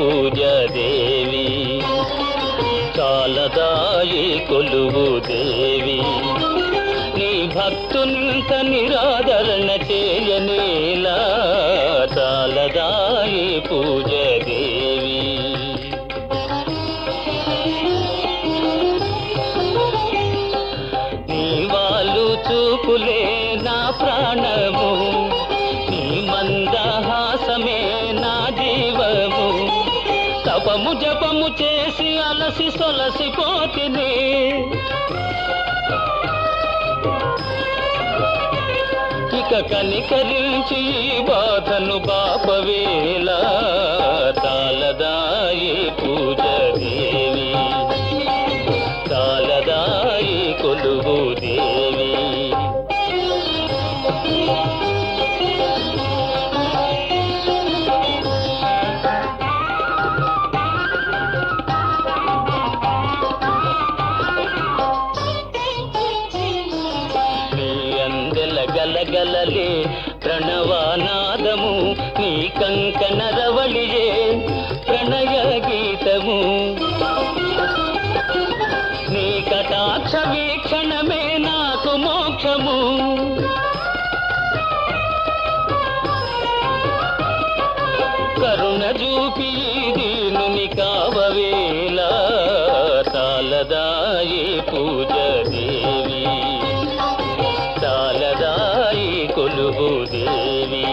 పూజ దేవి చాలదాయి కొలువు దేవి నీ భక్తునింత నిరాదరణ చేయనేలా చాలదాయి పూజ దేవి నీ వాళ్ళు చూపులే నా ప్రాణము నీ మందహాసమే నా జీవము తపము జపము చేసి అలసి సొలసిపోతిని ఇక కనికరించి ఈ బాధను బాపవేలా తాలదాయి పూజ దేవి తాలదాయి కొలువు దేవి నీ అందెల గలగలలే ప్రణవానాదము నీ కంకణ రవళియే ప్రణయ గీతము నీ కటాక్ష వీక్షణమే నాకు మోక్షము కరుణ చూపి దీనుని కావవేలా తాలదాయి పూజ దేవి తాలదాయి కొలువు దేవి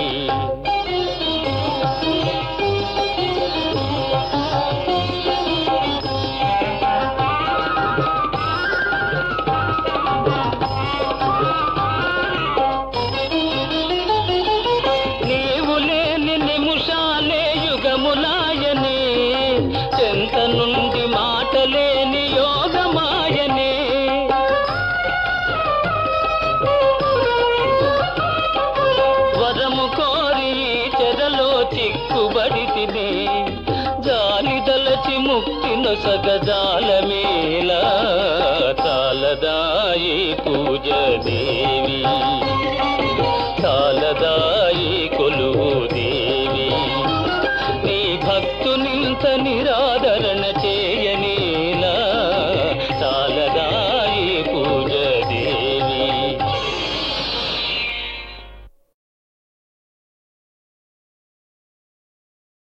నీవు లేని నిముషాలే యుగములాయనే చెంత నుండి మాటలేని యోగమాయనే వరము కోరి ఈ చెరలో చిక్కుబడి తిని జాలిదలచి ముక్తిను సగజాలమేలా తాలదాయి పూజ దేవి